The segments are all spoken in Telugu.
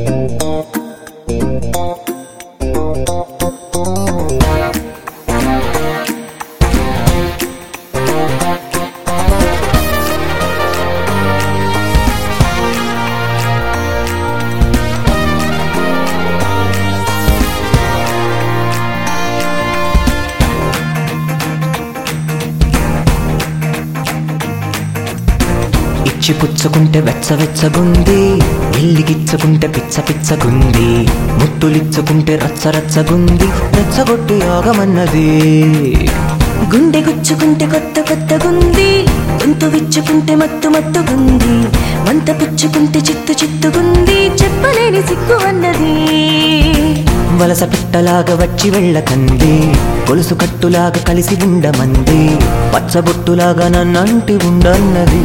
ఇచ్చి పుచ్చుకుంటే వెచ్చ వెచ్చగుంది ఇల్లిగిచ్చుకుంటే పిచ్చ పిచ్చగుంది ముత్తులిచ్చుకుంటే రచ్చ రచ్చగుంది రెచ్చగొట్టి ఆగమన్నది గుండె గుచ్చుకుంటే కొత్త కొత్తగుంది గొంతు విచ్చుకుంటే మత్తు మత్తుగుంది వంత పుచ్చుకుంటే చిత్తు చిత్తుగుంది చెప్పలేని సిగ్గు అన్నది వలస పిట్టలాగా వచ్చి వెళ్ళకంది గొలుసు కట్టులాగా కలిసి ఉండమంది పచ్చబొట్టులాగా నన్నంటి ఉండన్నది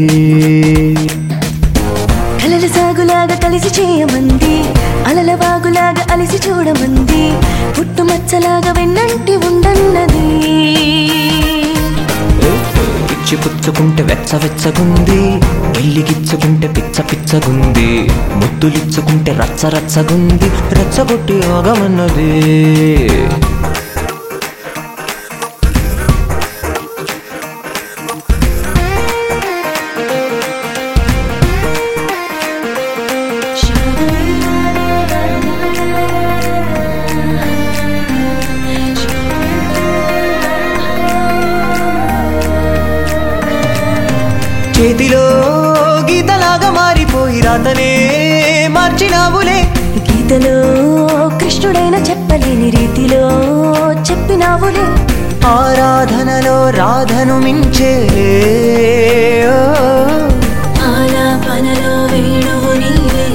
కలల సాగులాగా కలిసి చేయమంది అలల వాగులాగా అలిసి చూడమంది పుట్టుమచ్చలాగా వెన్నంటి ఉండన్నది ఇచ్చి పుచ్చుకుంటే వెచ్చ వెచ్చగుంది ఇల్లిగిచ్చుకుంటే పిచ్చ పిచ్చగుంది ముద్దులిచ్చుకుంటే రచ్చ రచ్చగుంది రెచ్చగొట్టి ఆగమన్నది చేతిలో గీతలాగా మారిపోయి రాతనే మార్చినావులే గీతలో కృష్ణుడైన చెప్పలేని రీతిలో చెప్పినావులే ఆరాధనలో రాధను మించేలే ఓ. ఆలాపనలో వేణువు నీవే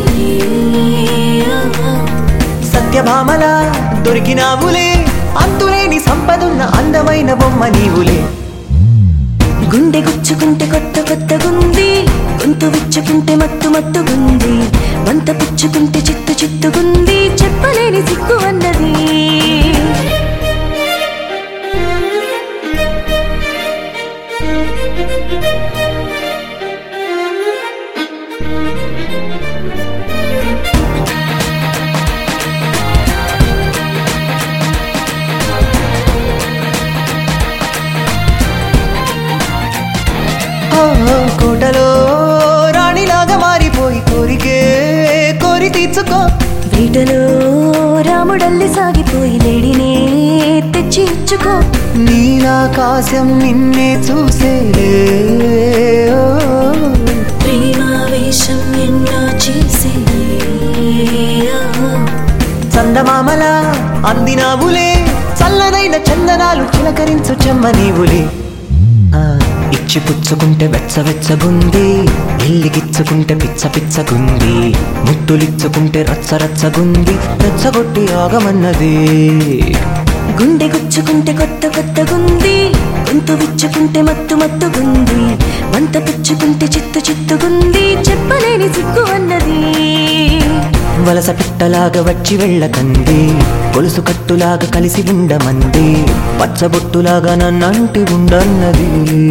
సత్యభామలా దొరికినావులే అంతులేని సంపదున్న అందమైన బొమ్మ నీవులే గుండె గుచ్చుకుంటే కొత్త కొత్తగుంది గొంతు విచ్చుకుంటే మత్తు మత్తుగుంది వంత పుచ్చుకుంటే చిత్తు చిత్తుగుంది చెప్పలేని సిగ్గు అన్నది ఓ, ఓ, కోటలో రాణిలాగా మారిపోయి కోరికే కోరి తీర్చుకో వేటలో రాముడల్లి సాగిపోయి లేడినే తెచ్చి ఇచ్చుకో నీలాకాశం నిన్నే చూసేలే ఓ. ప్రేమావేశం ఎన్నో చేసే చందమామలా అందినావులే చల్లనైన చందనాలు చిలకరించు చెమ్మ నీవులే ఆ, ఇచ్చి పుచ్చుకుంటే వెచ్చ వెచ్చగుంది ఇల్లిగిచ్చుకుంటే పిచ్చ పిచ్చగుంది ముత్తులిచ్చుకుంటే రచ్చ రచ్చగుంది రెచ్చగొట్టి ఆగమన్నది గుండె గుచ్చుకుంటే కొత్త కొత్తగుంది గొంతు విచ్చుకుంటే మత్తు మత్తుగుంది వంత పుచ్చుకుంటే చిత్తు చిత్తుగుంది చెప్పలేని సిగ్గు అన్నది వలస పిట్టలాగా వచ్చి వెళ్ళకంది గొలుసు కట్టులాగా కలిసి ఉండమంది పచ్చబొట్టులాగా నన్నంటి ఉండన్నది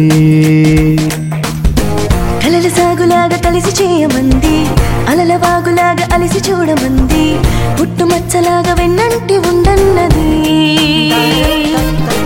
కలల సాగులాగా కలిసి చేయమంది అలల వాగులాగా అలిసి చూడమంది పుట్టుమచ్చలాగా వెన్నంటి ఉండన్నది